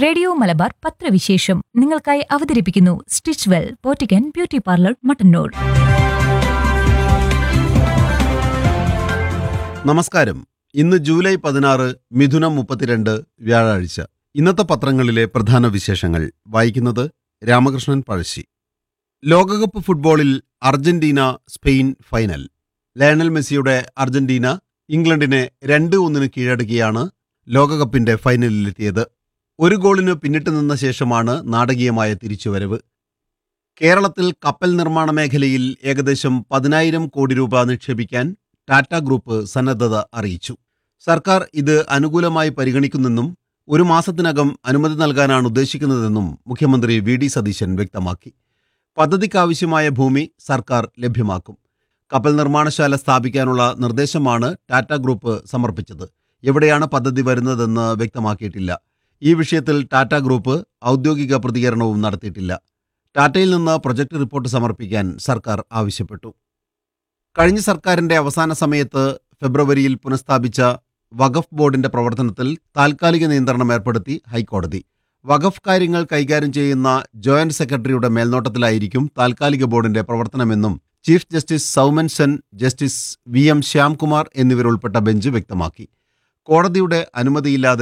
radio Malabar പത്രവിശേഷം നിങ്ങൾക്കായി അവതരിപ്പിക്കുന്നു സ്റ്റിച്ച് വെൽ പോറ്റിക്കൻ ബ്യൂട്ടി പാർലർ മട്ടന്നൂർ നമസ്കാരം ഇന്ന് ജൂലൈ പതിനാറ് മിഥുനം മുപ്പത്തിരണ്ട് വ്യാഴാഴ്ച ഇന്നത്തെ പത്രങ്ങളിലെ പ്രധാന വിശേഷങ്ങൾ വായിക്കുന്നത് രാമകൃഷ്ണൻ പഴശ്ശി ലോകകപ്പ് ഫുട്ബോളിൽ അർജന്റീന സ്പെയിൻ ഫൈനൽ ലയണൽ മെസ്സിയുടെ അർജന്റീന ഇംഗ്ലണ്ടിനെ രണ്ട് ഒന്നിന് കീഴടക്കിയാണ് ലോകകപ്പിന്റെ ഫൈനലിലെത്തിയത് ഒരു ഗോളിന് പിന്നിട്ട് നിന്ന ശേഷമാണ് നാടകീയമായ തിരിച്ചുവരവ് കേരളത്തിൽ കപ്പൽ നിർമ്മാണ മേഖലയിൽ ഏകദേശം പതിനായിരം കോടി രൂപ നിക്ഷേപിക്കാൻ ടാറ്റ ഗ്രൂപ്പ് സന്നദ്ധത അറിയിച്ചു സർക്കാർ ഇത് അനുകൂലമായി പരിഗണിക്കുന്നെന്നും ഒരു മാസത്തിനകം അനുമതി നൽകാനാണ് ഉദ്ദേശിക്കുന്നതെന്നും മുഖ്യമന്ത്രി വി ഡി സതീശൻ വ്യക്തമാക്കി പദ്ധതിക്കാവശ്യമായ ഭൂമി സർക്കാർ ലഭ്യമാക്കും കപ്പൽ നിർമ്മാണശാല സ്ഥാപിക്കാനുള്ള നിർദ്ദേശമാണ് ടാറ്റ ഗ്രൂപ്പ് സമർപ്പിച്ചത് എവിടെയാണ് പദ്ധതി വരുന്നതെന്ന് വ്യക്തമാക്കിയിട്ടില്ല ഈ വിഷയത്തിൽ ടാറ്റ ഗ്രൂപ്പ് ഔദ്യോഗിക പ്രതികരണവും നടത്തിയിട്ടില്ല ടാറ്റയിൽ നിന്ന് പ്രൊജക്ട് റിപ്പോർട്ട് സമർപ്പിക്കാൻ സർക്കാർ ആവശ്യപ്പെട്ടു കഴിഞ്ഞ സർക്കാരിന്റെ അവസാന സമയത്ത് ഫെബ്രുവരിയിൽ പുനഃസ്ഥാപിച്ച വഖഫ് ബോർഡിന്റെ പ്രവർത്തനത്തിൽ താൽക്കാലിക നിയന്ത്രണം ഏർപ്പെടുത്തി ഹൈക്കോടതി വഖഫ് കാര്യങ്ങൾ കൈകാര്യം ചെയ്യുന്ന ജോയിന്റ് സെക്രട്ടറിയുടെ മേൽനോട്ടത്തിലായിരിക്കും താൽക്കാലിക ബോർഡിന്റെ പ്രവർത്തനമെന്നും chief justice Soumen Sen justice V M Shyamkumar എന്നിവരുൾപ്പെട്ട ബെഞ്ച് വ്യക്തമാക്കി കോടതിയുടെ അനുമതിയില്ലാതെ